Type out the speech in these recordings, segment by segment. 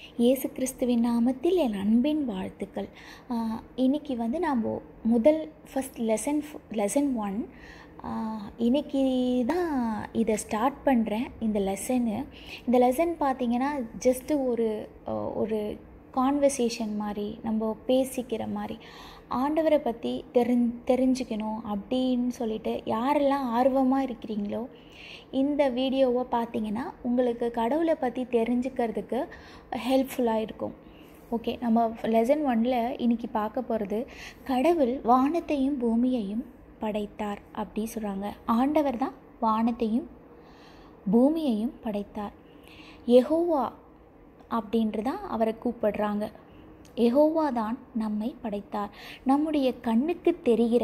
இயேசு கிறிஸ்துவின் நாமத்தில் என் அன்பின் வாழ்த்துக்கள் ஆஹ் இன்னைக்கு வந்து நாம் முதல் ஃபஸ்ட் லெசன் லெசன் ஒன் இன்னைக்கு தான் இதை ஸ்டார்ட் பண்ணுறேன் இந்த லெசனு இந்த லெசன் பார்த்தீங்கன்னா ஜஸ்ட்டு ஒரு ஆஹ் ஒரு கான்வர்சேஷன் மாதிரி நம்ம பேசிக்கிற மாதிரி ஆண்டவரை பற்றி தெரிஞ் தெரிஞ்சுக்கணும் அப்படின்னு சொல்லிட்டு யாரெல்லாம் ஆர்வமாக இருக்கிறீங்களோ இந்த வீடியோவை பார்த்தீங்கன்னா உங்களுக்கு கடவுளை பற்றி தெரிஞ்சுக்கிறதுக்கு ஹெல்ப்ஃபுல்லாக இருக்கும் ஓகே நம்ம லெசன் ஒனில் இன்னைக்கு பார்க்க போகிறது கடவுள் வானத்தையும் பூமியையும் படைத்தார் அப்படி சொல்கிறாங்க ஆண்டவர் தான் வானத்தையும் பூமியையும் படைத்தார் யெகோவா அப்படின்ட்டு தான் அவரை கூப்பிடுறாங்க யெகோவா தான் நம்மை படைத்தார் நம்முடைய கண்ணுக்கு தெரிகிற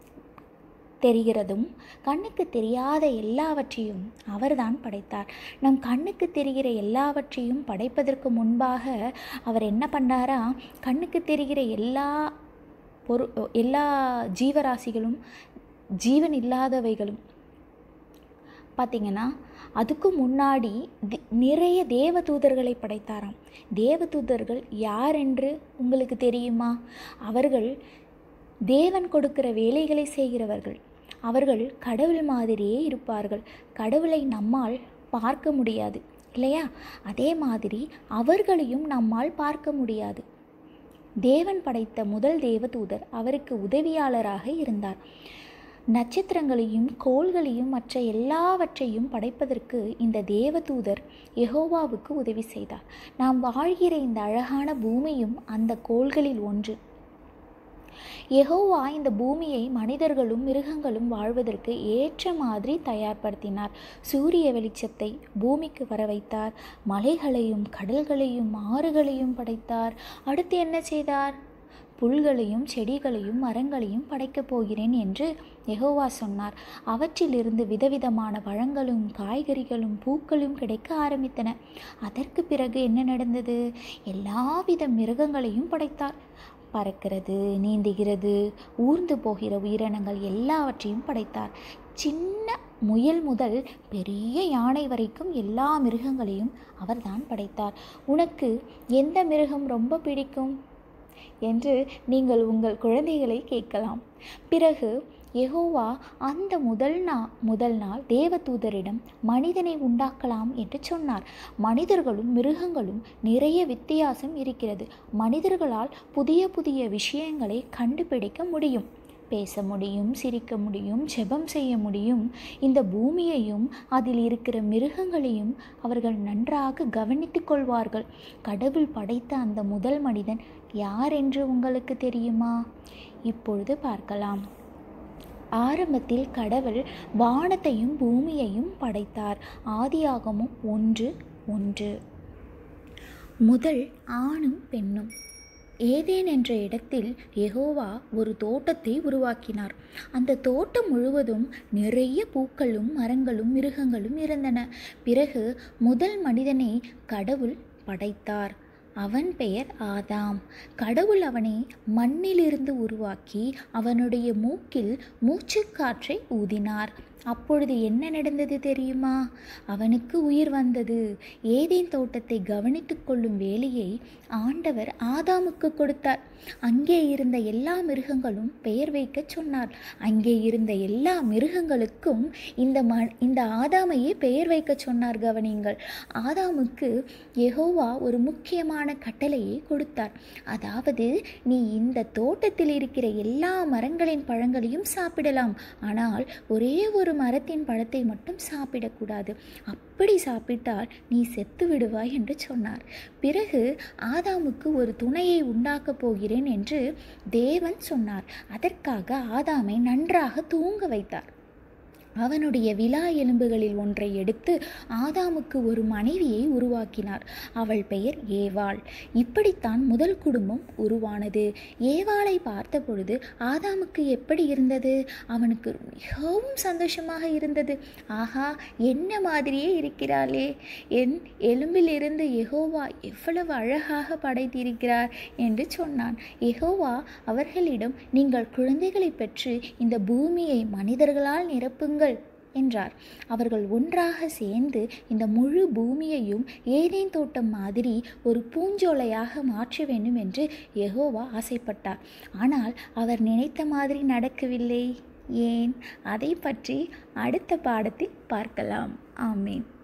தெரிகிறதும் கண்ணுக்கு தெரியாத எல்லாவற்றையும் அவர்தான் படைத்தார் நம் கண்ணுக்கு தெரிகிற எல்லாவற்றையும் படைப்பதற்கு முன்பாக அவர் என்ன பண்ணாரா கண்ணுக்கு தெரிகிற எல்லா பொரு எல்லா ஜீவராசிகளும் ஜீவன் இல்லாதவைகளும் பார்த்திங்கன்னா அதுக்கு முன்னாடி தி- நிறைய தேவதூதர்களை படைத்தாராம் தேவதூதர்கள் யார் என்று உங்களுக்கு தெரியுமா அவர்கள் தேவன் கொடுக்கிற வேலைகளை செய்கிறவர்கள் அவர்கள் கடவுள் மாதிரியே இருப்பார்கள் கடவுளை நம்மால் பார்க்க முடியாது இல்லையா அதே மாதிரி அவர்களையும் நம்மால் பார்க்க முடியாது தேவன் படைத்த முதல் தேவதூதர் அவருக்கு உதவியாளராக இருந்தார் நட்சத்திரங்களையும் கோள்களையும் மற்ற எல்லாவற்றையும் படைப்பதற்கு இந்த தேவதூதர் யெகோவாவுக்கு உதவி செய்தார் நாம் வாழ்கிற இந்த அழகான பூமியும் அந்த கோள்களில் ஒன்று யெகோவா இந்த பூமியை மனிதர்களும் மிருகங்களும் வாழ்வதற்கு ஏற்ற மாதிரி தயார்படுத்தினார் சூரிய வெளிச்சத்தை பூமிக்கு வர வைத்தார் மலைகளையும் கடல்களையும் ஆறுகளையும் படைத்தார் அடுத்து என்ன செய்தார் புல்களையும் செடிகளையும் மரங்களையும் படைக்கப் போகிறேன் என்று யெகோவா சொன்னார் அவற்றிலிருந்து விதவிதமான பழங்களும் காய்கறிகளும் பூக்களும் கிடைக்க ஆரம்பித்தன அதற்கு பிறகு என்ன நடந்தது எல்லாவித மிருகங்களையும் படைத்தார் பறக்கிறது நீந்துகிறது ஊர்ந்து போகிற உயிரினங்கள் எல்லாவற்றையும் படைத்தார் சின்ன முயல் முதல் பெரிய யானை வரைக்கும் எல்லா மிருகங்களையும் அவர்தான் படைத்தார் உனக்கு எந்த மிருகம் ரொம்ப பிடிக்கும் என்று நீங்கள் உங்கள் குழந்தைகளை கேட்கலாம் பிறகு யெகோவா அந்த முதல் நா முதல் நாள் தேவதூதரிடம் மனிதனை உண்டாக்கலாம் என்று சொன்னார் மனிதர்களும் மிருகங்களும் நிறைய வித்தியாசம் இருக்கிறது மனிதர்களால் புதிய புதிய விஷயங்களை கண்டுபிடிக்க முடியும் பேச முடியும் சிரிக்க முடியும் ஜெபம் செய்ய முடியும் இந்த பூமியையும் அதில் இருக்கிற மிருகங்களையும் அவர்கள் நன்றாக கவனித்துக் கொள்வார்கள் கடவுள் படைத்த அந்த முதல் மனிதன் யார் என்று உங்களுக்கு தெரியுமா இப்பொழுது பார்க்கலாம் ஆரம்பத்தில் கடவுள் வானத்தையும் பூமியையும் படைத்தார் ஆதியாகமும் ஒன்று ஒன்று முதல் ஆணும் பெண்ணும் ஏதேன் என்ற இடத்தில் யெகோவா ஒரு தோட்டத்தை உருவாக்கினார் அந்த தோட்டம் முழுவதும் நிறைய பூக்களும் மரங்களும் மிருகங்களும் இருந்தன பிறகு முதல் மனிதனை கடவுள் படைத்தார் அவன் பெயர் ஆதாம் கடவுள் அவனை மண்ணிலிருந்து உருவாக்கி அவனுடைய மூக்கில் மூச்சுக்காற்றை ஊதினார் அப்பொழுது என்ன நடந்தது தெரியுமா அவனுக்கு உயிர் வந்தது ஏதேன் தோட்டத்தை கவனித்துக் கொள்ளும் வேலையை ஆண்டவர் ஆதாமுக்கு கொடுத்தார் அங்கே இருந்த எல்லா மிருகங்களும் பெயர் வைக்கச் சொன்னார் அங்கே இருந்த எல்லா மிருகங்களுக்கும் இந்த ம இந்த ஆதாமையே பெயர் வைக்கச் சொன்னார் கவனிங்கள் ஆதாமுக்கு யெகோவா ஒரு முக்கியமான கட்டளையை கொடுத்தார் அதாவது நீ இந்த தோட்டத்தில் இருக்கிற எல்லா மரங்களின் பழங்களையும் சாப்பிடலாம் ஆனால் ஒரே ஒரு மரத்தின் பழத்தை மட்டும் சாப்பிடக்கூடாது அப்படி சாப்பிட்டால் நீ செத்து விடுவாய் என்று சொன்னார் பிறகு ஆதாமுக்கு ஒரு துணையை உண்டாக்கப் போகிறேன் என்று தேவன் சொன்னார் அதற்காக ஆதாமை நன்றாக தூங்க வைத்தார் அவனுடைய விலா எலும்புகளில் ஒன்றை எடுத்து ஆதாமுக்கு ஒரு மனைவியை உருவாக்கினார் அவள் பெயர் ஏவாள் இப்படித்தான் முதல் குடும்பம் உருவானது ஏவாளை பார்த்தபொழுது ஆதாமுக்கு எப்படி இருந்தது அவனுக்கு மிகவும் சந்தோஷமாக இருந்தது ஆஹா என்ன மாதிரியே இருக்கிறாளே என் எலும்பிலிருந்து யெகோவா எவ்வளவு அழகாக படைத்திருக்கிறார் என்று சொன்னான் யெகோவா அவர்களிடம் நீங்கள் குழந்தைகளை பெற்று இந்த பூமியை மனிதர்களால் நிரப்புங்கள் என்றார் அவர்கள் ஒன்றாக சேர்ந்து இந்த முழு பூமியையும் ஏதேன் தோட்டம் மாதிரி ஒரு பூஞ்சோலையாக மாற்ற வேண்டும் என்று யெகோவா ஆசைப்பட்டார் ஆனால் அவர் நினைத்த மாதிரி நடக்கவில்லை ஏன் அதை பற்றி அடுத்த பாடத்தில் பார்க்கலாம் ஆமேன்